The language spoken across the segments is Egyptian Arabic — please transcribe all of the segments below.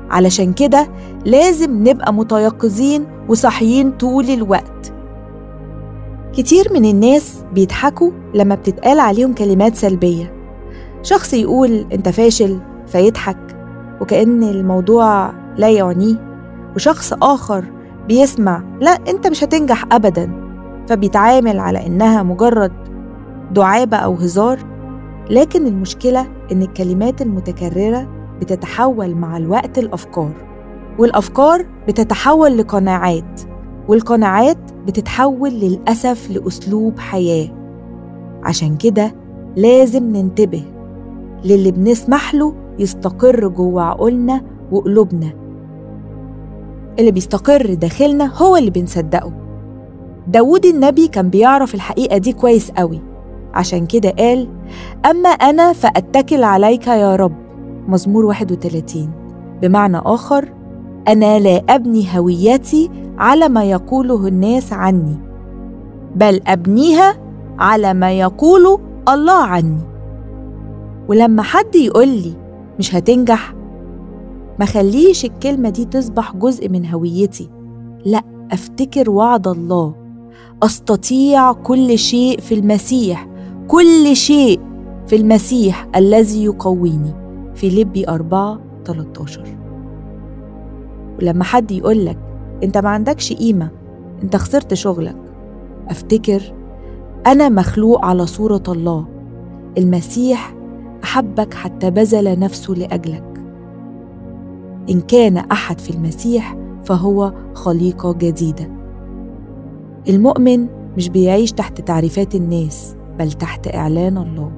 علشان كده لازم نبقى متيقظين وصاحيين طول الوقت كتير من الناس بيضحكوا لما بتتقال عليهم كلمات سلبية شخص يقول انت فاشل فيضحك وكأن الموضوع لا يعنيه وشخص آخر بيسمع لا انت مش هتنجح أبدا فبيتعامل على إنها مجرد دعابة أو هزار لكن المشكلة إن الكلمات المتكررة بتتحول مع الوقت لأفكار والأفكار بتتحول لقناعات والقناعات بتتحول للأسف لأسلوب حياة عشان كده لازم ننتبه للي بنسمح له يستقر جوه عقولنا وقلوبنا اللي بيستقر داخلنا هو اللي بنصدقه داود النبي كان بيعرف الحقيقة دي كويس قوي عشان كده قال أما أنا فأتكل عليك يا رب مزمور 31 بمعنى آخر أنا لا أبني هويتي على ما يقوله الناس عني بل أبنيها على ما يقوله الله عني ولما حد يقول لي مش هتنجح ما خليش الكلمة دي تصبح جزء من هويتي لا أفتكر وعد الله أستطيع كل شيء في المسيح كل شيء في المسيح الذي يقويني في لبي 4 13 ولما حد يقولك انت ما عندكش قيمة انت خسرت شغلك افتكر انا مخلوق على صورة الله المسيح احبك حتى بذل نفسه لاجلك ان كان احد في المسيح فهو خليقه جديده المؤمن مش بيعيش تحت تعريفات الناس بل تحت اعلان الله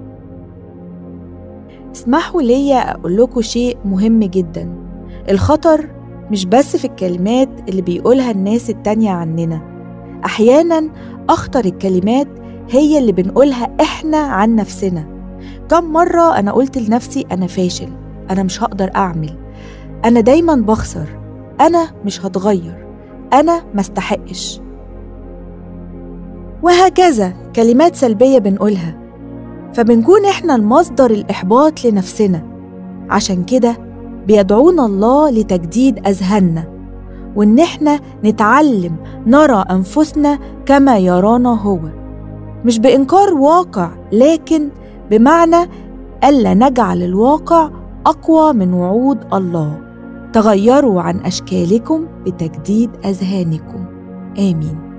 اسمحوا ليا اقول لكم شيء مهم جدا الخطر مش بس في الكلمات اللي بيقولها الناس التانية عننا أحيانا أخطر الكلمات هي اللي بنقولها إحنا عن نفسنا كم مرة أنا قلت لنفسي أنا فاشل أنا مش هقدر أعمل أنا دايما بخسر أنا مش هتغير أنا مستحقش وهكذا كلمات سلبية بنقولها فبنكون إحنا المصدر الإحباط لنفسنا عشان كده بيدعونا الله لتجديد أذهاننا وإن إحنا نتعلم نرى أنفسنا كما يرانا هو مش بإنكار واقع لكن بمعنى ألا نجعل الواقع أقوى من وعود الله تغيروا عن أشكالكم بتجديد أذهانكم آمين